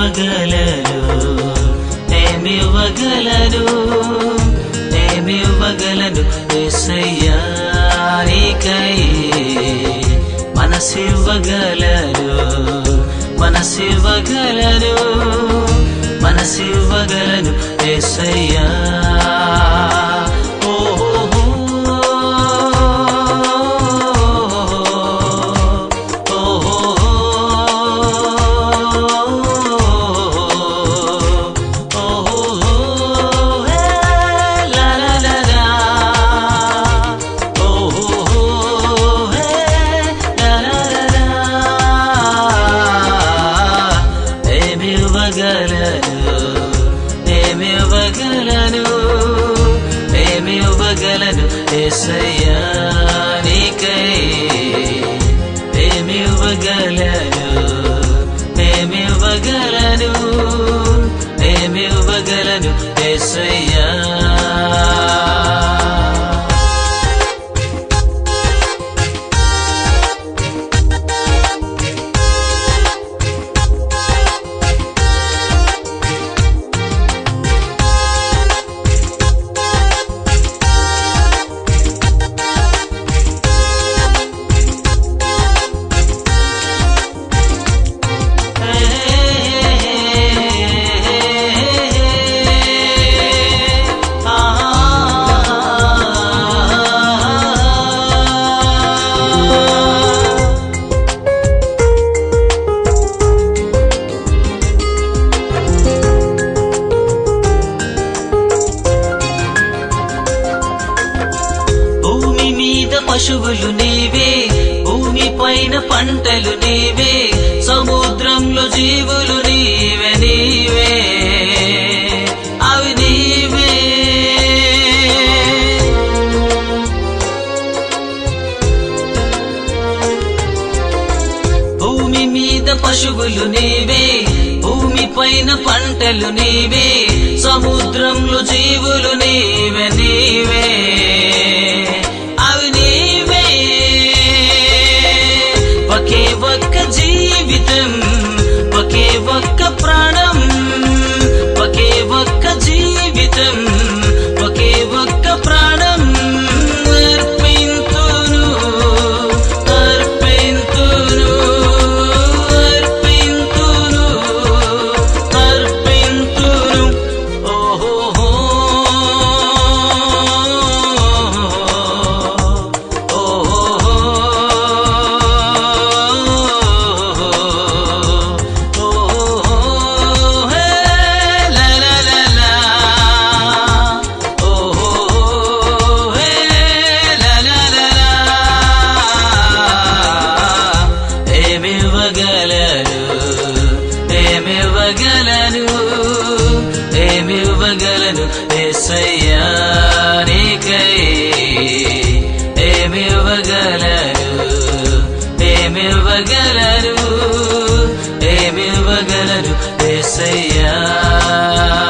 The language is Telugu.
ఏమివ్వగలను ఏమివ్వగలను ఏమివ్వగలను ఏసయ్యా నీకై మనసివ్వగలను మనసివ్వగలను మనసివ్వగలను ఏసయ్యా ఏమివ్వగలను ఏమివ్వగలను ఏమివ్వగలను ఏసయ్యా నీకై ఏమివ్వగలను ఏమివ్వగలను ఏమివ్వగలను ఏసయ్యా భూమి మీద పశువులు నీవే భూమి పైన పంటలు నీవే సముద్రంలో జీవులు నీవే నీవే అవి నీవే భూమి మీద పశువులు నీవే భూమి పైన పంటలు నీవే సముద్రంలో జీవులు నీవే నీవే అవి నీవే ఒకే ఒక్క జీవితం ఒకే ఒక్క ప్రాణం ఒకే ఒక్క జీవితం ఒకే ఒక్క ప్రాణం అర్పింతును అర్పింతును అర్పింతును అర్పింతును ఓహో ఏమివ్వగలను ఏమివ్వగలను ఏమివ్వగలను ఏసయ్యా నీకై ఏమివ్వగలను ఏమివ్వగలను ఏమివ్వగలను ఏసయ్యా